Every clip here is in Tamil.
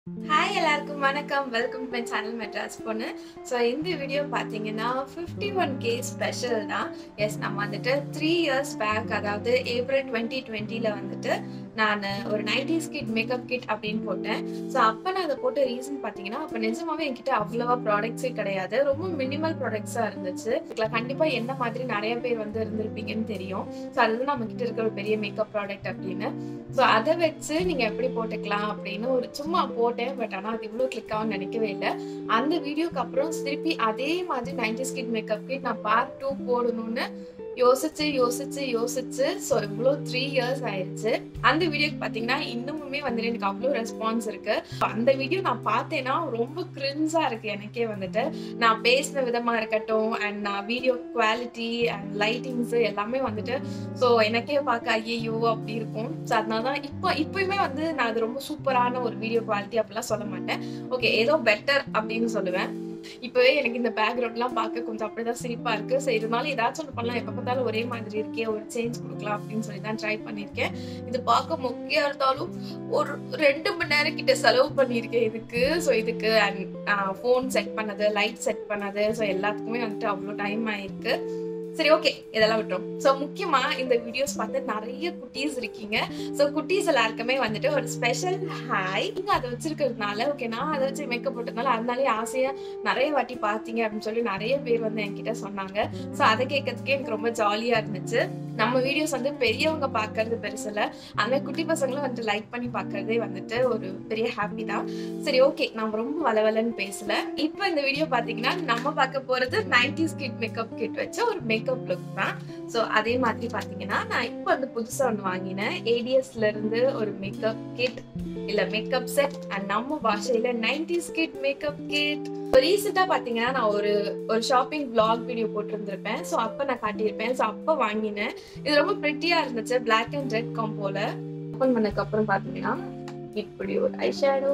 ஹாய் எல்லாருக்கும் வணக்கம் welcome to my channel Madras பொண்ணு ஸோ இந்த வீடியோ பார்த்தீங்கன்னா ஃபிஃப்டி ஒன் கே ஸ்பெஷல் தான் எஸ் நம்ம வந்துட்டு த்ரீ இயர்ஸ் பேக் அதாவது ஏப்ரல் டுவெண்ட்டி டுவெண்ட்டியில் வந்துட்டு நான் ஒரு நைன்டிஸ் கிட் மேக்கப் கிட் அப்படின்னு போட்டேன் ஸோ அப்போ நான் அதை போட்ட ரீசன் பார்த்தீங்கன்னா அப்போ நிஜமாவே என்கிட்ட அவ்வளோவா ப்ராடக்ட்ஸே கிடையாது ரொம்ப மினிமல் ப்ராடக்ட்ஸாக இருந்துச்சு இதில் கண்டிப்பாக என்ன மாதிரி நிறைய பேர் வந்து இருந்திருப்பீங்கன்னு தெரியும் ஸோ அதுதான் நம்ம கிட்ட இருக்கிற ஒரு பெரிய மேக்கப் ப்ராடக்ட் அப்படின்னு ஸோ அதை வச்சு நீங்கள் எப்படி போட்டுக்கலாம் அப்படின்னு ஒரு சும்மா போட்டேன் பட் ஆனால் அது இவ்வளோ கிளிக் ஆகும்னு நினைக்கவே இல்லை அந்த வீடியோக்கு அப்புறம் திருப்பி அதே மாதிரி நைன்டி ஸ்கிட் மேக்கப் கிட் நான் பார்ட் டூ போடணும்னு யோசிச்சு யோசிச்சு யோசிச்சு ஸோ இவ்வளோ த்ரீ இயர்ஸ் ஆயிடுச்சு அந்த வீடியோக்கு பார்த்தீங்கன்னா இன்னுமுமே வந்துட்டு எனக்கு அவ்வளோ ரெஸ்பான்ஸ் இருக்கு அந்த வீடியோ நான் பார்த்தேன்னா ரொம்ப கிரின்ஸாக இருக்கு எனக்கே வந்துட்டு நான் பேசின விதமாக இருக்கட்டும் அண்ட் நான் வீடியோ குவாலிட்டி அண்ட் லைட்டிங்ஸ் எல்லாமே வந்துட்டு ஸோ எனக்கே பார்க்க ஐயோ அப்படி இருக்கும் ஸோ அதனால தான் இப்போ இப்பயுமே வந்து நான் அது ரொம்ப சூப்பரான ஒரு வீடியோ குவாலிட்டி அப்படிலாம் சொல்ல மாட்டேன் ஓகே ஏதோ பெட்டர் அப்படின்னு சொல்லுவேன் இப்போவே எனக்கு இந்த பேக்ரவுண்ட்லாம் பார்க்க கொஞ்சம் அப்படிதான் சிரிப்பா இருக்கு ஸோ இருந்தாலும் ஏதாச்சும் ஒன்று பண்ணலாம் எப்போ பார்த்தாலும் ஒரே மாதிரி இருக்கே ஒரு சேஞ்ச் கொடுக்கலாம் அப்படின்னு சொல்லி தான் ட்ரை பண்ணியிருக்கேன் இது பார்க்க மொக்கையா இருந்தாலும் ஒரு ரெண்டு மணி நேரம் கிட்ட செலவு பண்ணியிருக்கேன் இதுக்கு ஸோ இதுக்கு ஃபோன் செட் பண்ணது லைட் செட் பண்ணது ஸோ எல்லாத்துக்குமே வந்துட்டு அவ்வளோ டைம் ஆயிருக்கு சரி ஓகே இதெல்லாம் விட்டுரும் ஸோ முக்கியமா இந்த வீடியோஸ் பார்த்து நிறைய குட்டீஸ் இருக்கீங்க ஸோ குட்டீஸ் எல்லாருக்குமே வந்துட்டு ஒரு ஸ்பெஷல் ஹாய் நீங்க அதை வச்சிருக்கிறதுனால ஓகே நான் அதை வச்சு மேக்கப் போட்டதுனால அதனாலே ஆசையா நிறைய வாட்டி பார்த்தீங்க அப்படின்னு சொல்லி நிறைய பேர் வந்து என்கிட்ட சொன்னாங்க ஸோ அதை கேட்கறதுக்கே எனக்கு ரொம்ப ஜாலியா இருந்துச்சு நம்ம வீடியோஸ் வந்து பெரியவங்க பார்க்கறது பெருசுல அந்த குட்டி பசங்களும் வந்துட்டு லைக் பண்ணி பார்க்கறதே வந்துட்டு ஒரு பெரிய ஹாப்பி தான் சரி ஓகே நம்ம ரொம்ப வளவலன்னு பேசல இப்போ இந்த வீடியோ பார்த்தீங்கன்னா நம்ம பார்க்க போறது நைன்டிஸ் கிட் மேக்கப் கிட் வச்ச ஒரு மேக்கப் லுக் தான் ஸோ அதே மாதிரி பார்த்தீங்கன்னா நான் இப்போ வந்து புதுசாக ஒன்று வாங்கினேன் ஏடிஎஸ்ல இருந்து ஒரு மேக்கப் கிட் இல்ல மேக்கப் செட் அண்ட் நம்ம பாஷையில நைன்டிஸ் கிட் மேக்கப் கிட் ரீசெண்டா பாத்தீங்கன்னா நான் ஒரு ஒரு ஷாப்பிங் பிளாக் வீடியோ போட்டிருந்திருப்பேன் ஸோ அப்ப நான் காட்டியிருப்பேன் ஸோ அப்ப வாங்கினேன் இது ரொம்ப பிரிட்டியா இருந்துச்சு பிளாக் அண்ட் ரெட் காம்போல ஓப்பன் பண்ணதுக்கு அப்புறம் பாத்தீங்கன்னா இப்படி ஒரு ஐ ஷேடோ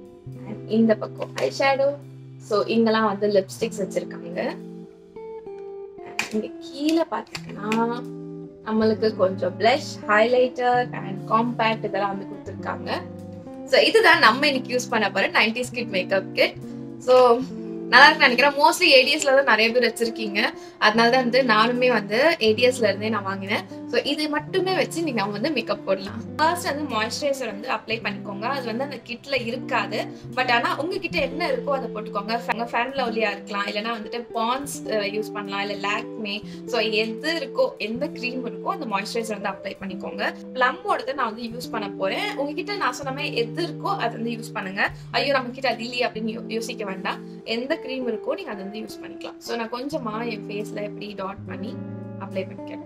இந்த பக்கம் ஐ ஷேடோ ஸோ இங்கெல்லாம் வந்து லிப்ஸ்டிக்ஸ் வச்சிருக்காங்க இங்க கீழே பாத்தீங்கன்னா நம்மளுக்கு கொஞ்சம் பிளஷ் ஹைலைட்டர் அண்ட் காம்பேக்ட் இதெல்லாம் வந்து கொடுத்துருக்காங்க ஸோ இதுதான் நம்ம இன்னைக்கு யூஸ் பண்ண போற ninety kid makeup kit so நல்லா இருக்கு நினைக்கிறேன் மோஸ்ட்லி ஏடிஎஸ்ல தான் நிறைய பேர் வச்சிருக்கீங்க அதனால தான் வந்து நானுமே வந்து ஏடிஎஸ்ல இருந்தே நான் வாங்கினேன் ஸோ இது மட்டுமே வச்சு நீங்க வந்து மேக்கப் போடலாம் ஃபர்ஸ்ட் வந்து மாய்ஸ்சரைசர் வந்து அப்ளை பண்ணிக்கோங்க அது வந்து அந்த கிட்ல இருக்காது பட் ஆனா உங்ககிட்ட என்ன இருக்கோ அதை போட்டுக்கோங்க உங்க ஃபேன் லவ்லியா இருக்கலாம் இல்லைன்னா வந்துட்டு பான்ஸ் யூஸ் பண்ணலாம் இல்லை லாக்மே ஸோ எது இருக்கோ எந்த க்ரீம் இருக்கோ அந்த மாய்ஸ்சரைசர் வந்து அப்ளை பண்ணிக்கோங்க ப்ளம்மோடது நான் வந்து யூஸ் பண்ண போறேன் உங்ககிட்ட நான் சொன்ன மாதிரி எது இருக்கோ அதை வந்து யூஸ் பண்ணுங்க ஐயோ நம்ம கிட்ட அது இல்லையே அப்படின்னு யோ- யோசிக்க வேண்டாம் எந்த க்ரீம் இருக்கோ நீங்க அதை வந்து யூஸ் பண்ணிக்கலாம் ஸோ நான் கொஞ்சமா என் ஃபேஸ்ல எப்படி டாட் பண்ணி அப்ளை பண்ணிக்கிறேன்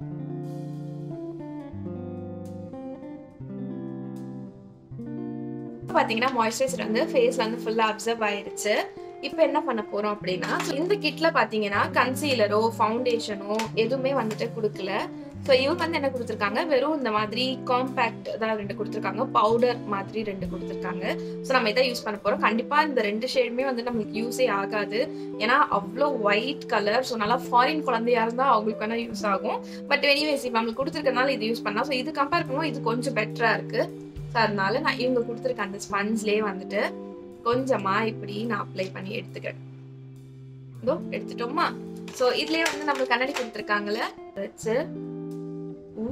இப்ப பாத்தீங்கன்னா மாய்ஸ்சரைசர் வந்து ஃபேஸ்ல வந்து ஃபுல்லா அப்சர்வ் ஆயிருச்சு இப்போ என்ன பண்ண போறோம் அப்படின்னா so இந்த கிட்ல பாத்தீங்கன்னா கன்சீலரோ ஃபவுண்டேஷனோ எதுவுமே வந்துட்டு கொடுக்கல ஸோ இவங்க வந்து என்ன கொடுத்துருக்காங்க வெறும் இந்த மாதிரி காம்பேக்ட் தான் ரெண்டு கொடுத்துருக்காங்க பவுடர் மாதிரி ரெண்டு கொடுத்துருக்காங்க ஸோ நம்ம இதை யூஸ் பண்ண போறோம் கண்டிப்பா இந்த ரெண்டு ஷேடுமே வந்து நம்மளுக்கு யூஸே ஆகாது ஏன்னா அவ்வளோ ஒயிட் கலர் ஸோ நல்லா ஃபாரின் குழந்தையா இருந்தா அவங்களுக்கு வேணா யூஸ் ஆகும் பட் எனிவேஸ் இப்போ நம்மளுக்கு கொடுத்துருக்கனால இது யூஸ் பண்ணலாம் ஸோ இது கம்பேர் பண்ணுவோம் இது கொஞ்சம் பெட்டரா இருக்கு ஸோ அதனால நான் இவங்க கொடுத்துருக்க அந்த ஸ்பஞ்ச்லேயே வந்துட்டு கொஞ்சமா இப்படி நான் அப்ளை பண்ணி எடுத்துக்கிறேன் இதோ எடுத்துட்டோமா ஸோ இதுலயே வந்து நம்மளுக்கு கண்ணாடி கொடுத்துருக்காங்கல்ல வச்சு ஊ.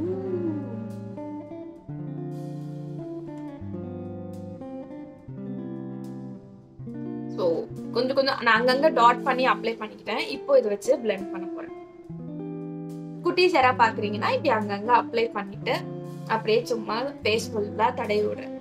ஸோ கொஞ்சம் கொஞ்சம் நான் அங்கங்க டாட் பண்ணி அப்ளை பண்ணிக்கிட்டேன் இப்போ இதை வச்சு பிளெண்ட் பண்ண போறேன் குட்டீஸ் யாரா பாக்குறீங்கன்னா இப்படி அங்கங்க அப்ளை பண்ணிட்டு அப்படியே சும்மா ஃபேஸ் ஃபுல்லா தடவி விடுறேன்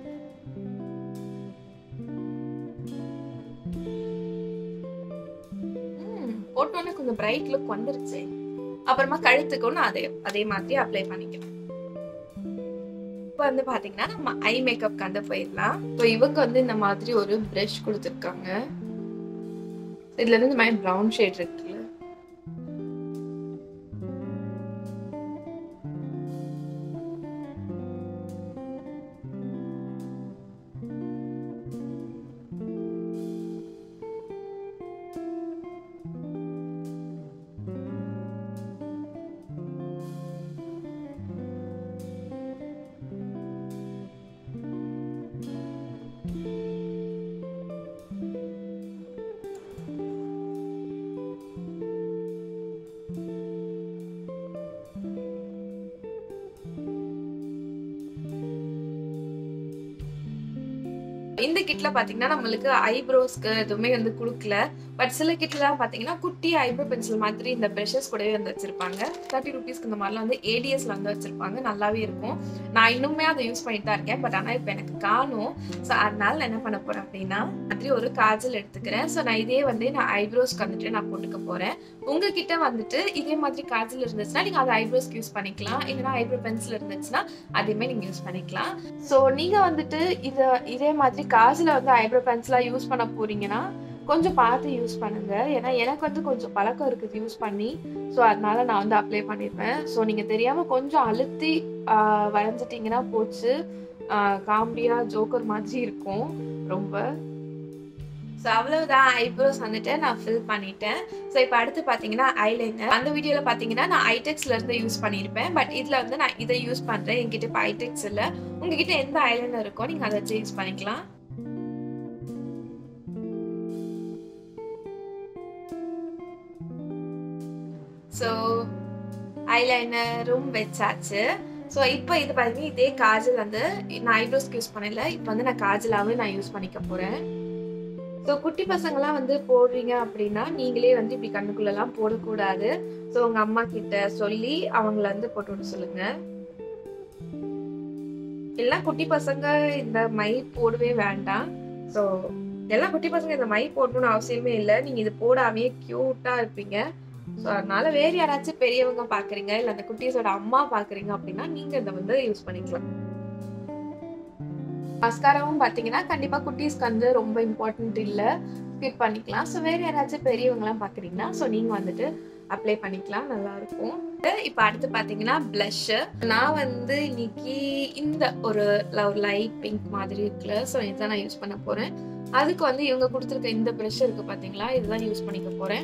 ம், போட்டோன்னே கொஞ்சம் பிரைட் லுக் வந்துருச்சு அப்புறமா கழுத்துக்கும் நான் அதே அதே மாதிரி அப்ளை பண்ணிக்கிறேன் இப்போ வந்து பாத்தீங்கன்னா நம்ம ஐ மேக்கப்க்கு வந்து போயிடலாம் இப்போ இவங்க வந்து இந்த மாதிரி ஒரு பிரஷ் கொடுத்துருக்காங்க இதுல இருந்து இந்த மாதிரி ப்ரௌன் ஷேட் இருக்குல்ல இந்த கிட்ல பாத்தீங்கன்னா நம்மளுக்கு ஐப்ரோஸ்க்கு எதுவுமே வந்து கொடுக்கல பட் சில கிட்லாம் பாத்தீங்கன்னா குட்டி ஐப்ரோ பென்சில் மாதிரி இந்த ப்ரெஷஸ் கூடவே வந்து வச்சிருப்பாங்க தேர்ட்டி ருபீஸ்க்கு இந்த மாதிரிலாம் வந்து ஏடிஎஸ்ல வந்து வச்சிருப்பாங்க நல்லாவே இருக்கும் நான் இன்னுமே அதை யூஸ் பண்ணிட்டு தான் இருக்கேன் பட் ஆனால் இப்போ எனக்கு காணும் ஸோ அதனால நான் என்ன பண்ண போறேன் அப்படின்னா மாதிரி ஒரு காஜல் எடுத்துக்கிறேன் ஸோ நான் இதே வந்து நான் ஐப்ரோஸ்க்கு வந்துட்டு நான் போட்டுக்க போறேன் உங்ககிட்ட வந்துட்டு இதே மாதிரி காஜல் இருந்துச்சுன்னா நீங்க அதை ஐப்ரோஸ்க்கு யூஸ் பண்ணிக்கலாம் இல்லைன்னா ஐப்ரோ பென்சில் இருந்துச்சுன்னா அதையுமே நீங்க யூஸ் பண்ணிக்கலாம் ஸோ நீங்க வந்துட்டு இதை இதே மாதிரி காஜில் வந்து ஐப்ரோ பென்சிலாக யூஸ் பண்ண போறீங்கன்னா கொஞ்சம் பார்த்து யூஸ் பண்ணுங்க ஏன்னா எனக்கு வந்து கொஞ்சம் பழக்கம் இருக்குது யூஸ் பண்ணி ஸோ அதனால நான் வந்து அப்ளை பண்ணியிருப்பேன் ஸோ நீங்கள் தெரியாமல் கொஞ்சம் அழுத்தி ஆஹ், வரைஞ்சிட்டிங்கன்னா போச்சு காமெடியாக ஜோக்கர் மாதிரி இருக்கும் ரொம்ப ஸோ அவ்வளவுதான் ஐப்ரோஸ் வந்துட்டு நான் ஃபில் பண்ணிட்டேன் ஸோ இப்போ அடுத்து பார்த்தீங்கன்னா ஐலைனர் அந்த வீடியோவில் பார்த்தீங்கன்னா நான் ஐடெக்ஸ்ல இருந்து யூஸ் பண்ணியிருப்பேன் பட் இதில் வந்து நான் இதை யூஸ் பண்ணுறேன் என்கிட்ட இப்போ ஐடெக்ஸ் இல்லை உங்ககிட்ட எந்த ஐலைனர் இருக்கோ நீங்கள் அதை வச்சு யூஸ் பண்ணிக்கலாம் ஸோ ஐலைனரும் வச்சாச்சு ஸோ இப்போ இது பார்த்தீங்கன்னா இதே காஜல் வந்து நான் ஐப்ரோஸ்க்கு யூஸ் பண்ணல இப்போ வந்து நான் காஜலாவே நான் யூஸ் பண்ணிக்க போகிறேன் ஸோ குட்டி பசங்களாம் வந்து போடுறீங்க அப்படின்னா நீங்களே வந்து இப்படி கண்ணுக்குள்ளெல்லாம் போடக்கூடாது ஸோ உங்கள் அம்மா கிட்ட சொல்லி அவங்கள வந்து போட்டு விட சொல்லுங்க எல்லாம் குட்டி பசங்க இந்த மை போடவே வேண்டாம் ஸோ எல்லாம் குட்டி பசங்க இந்த மை போடணும்னு அவசியமே இல்லை நீங்கள் இது போடாமே க்யூட்டாக இருப்பீங்க ஸோ அதனால வேற யாராச்சும் பெரியவங்க பார்க்குறீங்க இல்லை அந்த குட்டீஸோட அம்மா பார்க்குறீங்க அப்படின்னா நீங்கள் இதை வந்து யூஸ் பண்ணிக்கலாம் மஸ்காராவும் பார்த்தீங்கன்னா கண்டிப்பாக குட்டீஸ்க்கு வந்து ரொம்ப இம்பார்ட்டன்ட் இல்லை ஸ்கிப் பண்ணிக்கலாம் ஸோ வேற யாராச்சும் பெரியவங்களாம் பார்க்குறீங்கன்னா ஸோ நீங்கள் வந்துட்டு அப்ளை பண்ணிக்கலாம் நல்லா இருக்கும் இப்போ அடுத்து பார்த்தீங்கன்னா blush நான் வந்து இன்னைக்கு இந்த ஒரு லைட் பிங்க் மாதிரி இருக்குல்ல ஸோ இதான் நான் யூஸ் பண்ண போறேன் அதுக்கு வந்து இவங்க கொடுத்துருக்க இந்த ப்ரஷ் இருக்கு பார்த்தீங்களா இதுதான் யூஸ் பண்ணிக்க போறேன்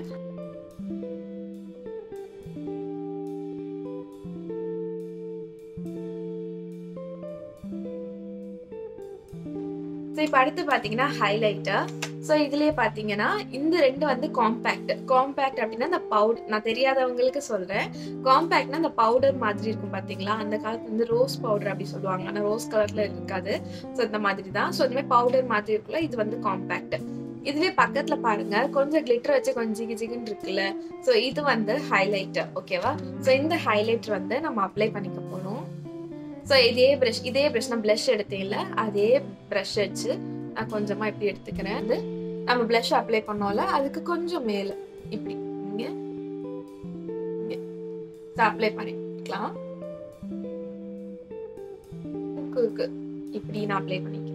ஸோ இப்போ அடுத்து பார்த்தீங்கன்னா ஹைலைட்டர் ஸோ இதுலயே பார்த்தீங்கன்னா இந்த ரெண்டு வந்து காம்பேக்ட் காம்பேக்ட் அப்படின்னா இந்த பவுடர் நான் தெரியாதவங்களுக்கு சொல்றேன் காம்பேக்ட்னா அந்த பவுடர் மாதிரி இருக்கும் பார்த்தீங்களா அந்த காலத்துல வந்து ரோஸ் பவுடர் அப்படி சொல்லுவாங்க ஆனால் ரோஸ் கலர்ல இருக்காது ஸோ இந்த மாதிரி தான் ஸோ இந்த மாதிரி பவுடர் மாதிரி இருக்குல்ல இது வந்து காம்பேக்ட் இதுவே பக்கத்துல பாருங்க கொஞ்சம் கிளிட்டர் வச்சு கொஞ்சம் ஜிகி ஜிகின்னு இருக்குல்ல ஸோ இது வந்து ஹைலைட்டர் ஓகேவா ஸோ இந்த ஹைலைட்டர் வந்து நம்ம அப்ளை பண்ணிக்க போறோம் ஸோ இதே ப்ரஷ் இதே ப்ரஷ் நான் ப்ளஷ் எடுத்தேன்ல அதே ப்ரஷ் வச்சு நான் கொஞ்சமா இப்படி எடுத்துக்கிறேன் வந்து நம்ம ப்ளஷ் அப்ளை பண்ணோம்ல அதுக்கு கொஞ்சம் மேல இப்படி இங்க அப்ளை பண்ணிக்கலாம் மூக்குக்கு இப்படி நான் அப்ளை பண்ணிக்கிறேன்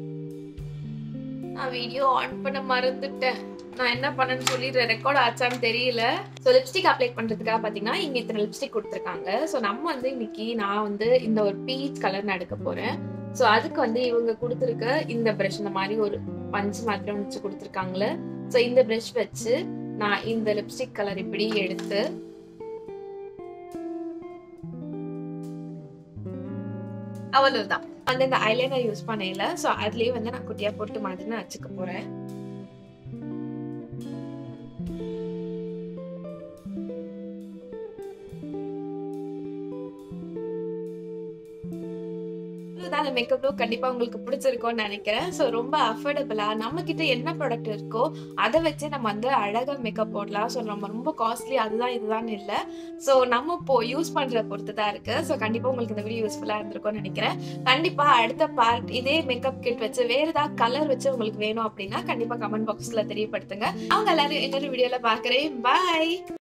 நான் வீடியோ ஆன் பண்ண மறந்துட்டேன் நான் என்ன பண்ணேன்னு சொல்லிடுறேன் ரெக்கார்ட் ஆச்சான்னு தெரியல ஸோ லிப்ஸ்டிக் அப்ளை பண்ணுறதுக்காக பார்த்தீங்கன்னா இங்கே இத்தனை லிப்ஸ்டிக் கொடுத்துருக்காங்க ஸோ நம்ம வந்து இன்னைக்கு நான் வந்து இந்த ஒரு பீச் கலர் நான் எடுக்க போகிறேன் ஸோ அதுக்கு வந்து இவங்க கொடுத்துருக்க இந்த ப்ரஷ் இந்த மாதிரி ஒரு பஞ்ச் மாதிரி வச்சு கொடுத்துருக்காங்களே ஸோ இந்த ப்ரஷ் வச்சு நான் இந்த லிப்ஸ்டிக் கலர் இப்படி எடுத்து அவ்வளவுதான் வந்து இந்த ஐலைனர் யூஸ் பண்ணல ஸோ அதுலயே வந்து நான் குட்டியா போட்டு மாதிரி நான் வச்சுக்க போறேன் தான் அந்த மேக்கப் லுக் கண்டிப்பா உங்களுக்கு பிடிச்சிருக்கும்னு நினைக்கிறேன் ஸோ ரொம்ப அஃபோர்டபுளா நம்ம கிட்ட என்ன ப்ராடக்ட் இருக்கோ அதை வச்சு நம்ம வந்து அழகா மேக்கப் போடலாம் ஸோ நம்ம ரொம்ப காஸ்ட்லி அதுதான் இதுதான் இல்லை ஸோ நம்ம இப்போ யூஸ் பண்ற பொறுத்து தான் இருக்கு ஸோ கண்டிப்பா உங்களுக்கு இந்த வீடியோ யூஸ்ஃபுல்லா இருந்திருக்கும்னு நினைக்கிறேன் கண்டிப்பா அடுத்த பார்ட் இதே மேக்கப் கிட் வச்சு வேற ஏதாவது கலர் வச்சு உங்களுக்கு வேணும் அப்படின்னா கண்டிப்பா கமெண்ட் பாக்ஸ்ல தெரியப்படுத்துங்க அவங்க எல்லாரும் இன்னொரு வீடியோல பாக்குறேன் பாய்